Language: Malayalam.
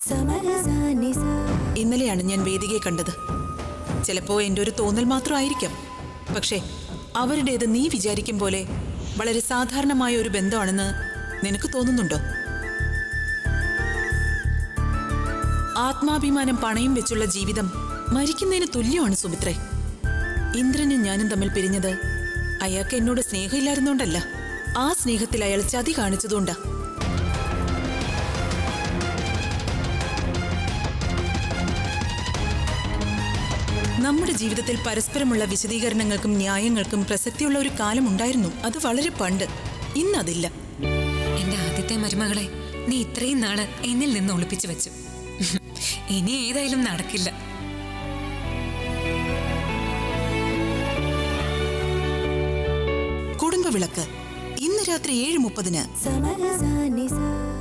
ഇന്നലെയാണ് ഞാൻ വേദികയെ കണ്ടത് ചിലപ്പോ എൻ്റെ ഒരു തോന്നൽ മാത്രമായിരിക്കാം പക്ഷേ അവരുടേത് നീ വിചാരിക്കും പോലെ വളരെ സാധാരണമായ ഒരു ബന്ധമാണെന്ന് നിനക്ക് തോന്നുന്നുണ്ടോ ആത്മാഭിമാനം പണയം വെച്ചുള്ള ജീവിതം മരിക്കുന്നതിന് തുല്യമാണ് സുമിത്രേ ഇന്ദ്രനും ഞാനും തമ്മിൽ പിരിഞ്ഞത് അയാൾക്ക് എന്നോട് സ്നേഹമില്ലായിരുന്നോണ്ടല്ല ആ സ്നേഹത്തിൽ അയാൾ ചതി കാണിച്ചതുകൊണ്ടാ നമ്മുടെ ജീവിതത്തിൽ പരസ്പരമുള്ള വിശദീകരണങ്ങൾക്കും ന്യായങ്ങൾക്കും പ്രസക്തിയുള്ള ഒരു കാലം ഉണ്ടായിരുന്നു അത് വളരെ പണ്ട് ഇന്നതില്ല എന്റെ ആദ്യത്തെ മരുമകളെ നീ ഇത്രയും നാള് എന്നിൽ നിന്ന് ഒളിപ്പിച്ചു വെച്ചു ഇനി ഏതായാലും നടക്കില്ല കുടുംബവിളക്ക് ഇന്ന് രാത്രി ഏഴ് മുപ്പതിന് സമരസാനിസ